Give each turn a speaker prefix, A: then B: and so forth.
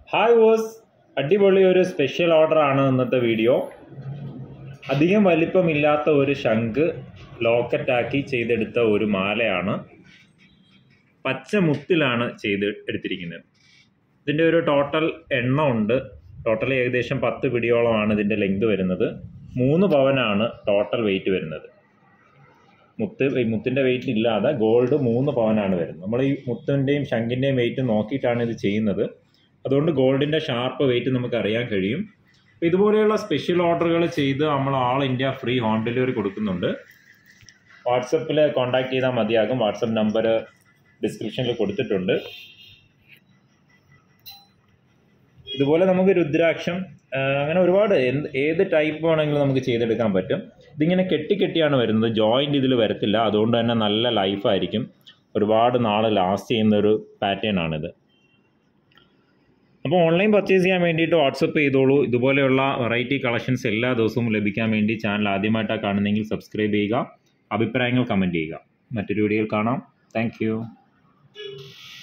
A: hi was അടിപൊളി ഒരു special order ആണ് ഇന്നത്തെ വീഡിയോ അധികം വലിപ്പമില്ലാത്ത ഒരു ശംഖ് ലോക്കറ്റാക്കി ചെയ്തെടുത്ത ഒരു മാലയാണ് പച്ച മുത്തിലാണ് ചെയ്ത് എടുത്തിരിക്കുന്നത് ഇതിൻ്റെ ഒരു ടോട്ടൽ എണ്ണം ഉണ്ട് ടോട്ടൽ ഏകദേശം പത്ത് പിടിയോളമാണ് ഇതിൻ്റെ ലെങ്ത് വരുന്നത് മൂന്ന് പവനാണ് ടോട്ടൽ വെയിറ്റ് വരുന്നത് മുത്ത് മുത്തിൻ്റെ വെയിറ്റ് ഇല്ലാതെ ഗോൾഡ് മൂന്ന് പവനാണ് വരുന്നത് നമ്മൾ ഈ മുത്തിൻ്റെയും ശംഖിൻ്റെയും വെയിറ്റ് നോക്കിയിട്ടാണ് ഇത് ചെയ്യുന്നത് അതുകൊണ്ട് ഗോൾഡിൻ്റെ ഷാർപ്പ് വെയിറ്റ് നമുക്ക് അറിയാൻ കഴിയും അപ്പോൾ ഇതുപോലെയുള്ള സ്പെഷ്യൽ ഓർഡറുകൾ ചെയ്ത് നമ്മൾ all India free home delivery കൊടുക്കുന്നുണ്ട് വാട്സപ്പിൽ കോൺടാക്ട് ചെയ്താൽ മതിയാകും വാട്സപ്പ് നമ്പർ ഡിസ്ക്രിപ്ഷനിൽ കൊടുത്തിട്ടുണ്ട് ഇതുപോലെ നമുക്ക് രുദ്രാക്ഷം ആ, അങ്ങനെ ഒരുപാട് എന്ത് ഏത് ടൈപ്പ് വേണമെങ്കിലും നമുക്ക് ചെയ്തെടുക്കാൻ പറ്റും ഇതിങ്ങനെ കെട്ടി കെട്ടിയാണ് വരുന്നത് ജോയിൻ്റ് ഇതിൽ വരത്തില്ല അതുകൊണ്ട് തന്നെ നല്ല ലൈഫായിരിക്കും ഒരുപാട് നാൾ ലാസ്റ്റ് ചെയ്യുന്ന ഒരു പാറ്റേൺ ആണിത് അപ്പോൾ ഓൺലൈൻ പർച്ചേസ് ചെയ്യാൻ വേണ്ടിയിട്ട് വാട്സപ്പ് ചെയ്തോളൂ ഇതുപോലെയുള്ള വെറൈറ്റി കളക്ഷൻസ് എല്ലാ ദിവസവും ലഭിക്കാൻ വേണ്ടി ചാനൽ ആദ്യമായിട്ടാണ് കാണുന്നതെങ്കിൽ സബ്സ്ക്രൈബ് ചെയ്യുക അഭിപ്രായങ്ങൾ കമൻറ്റ് ചെയ്യുക മറ്റൊരു വീഡിയോയിൽ കാണാം താങ്ക്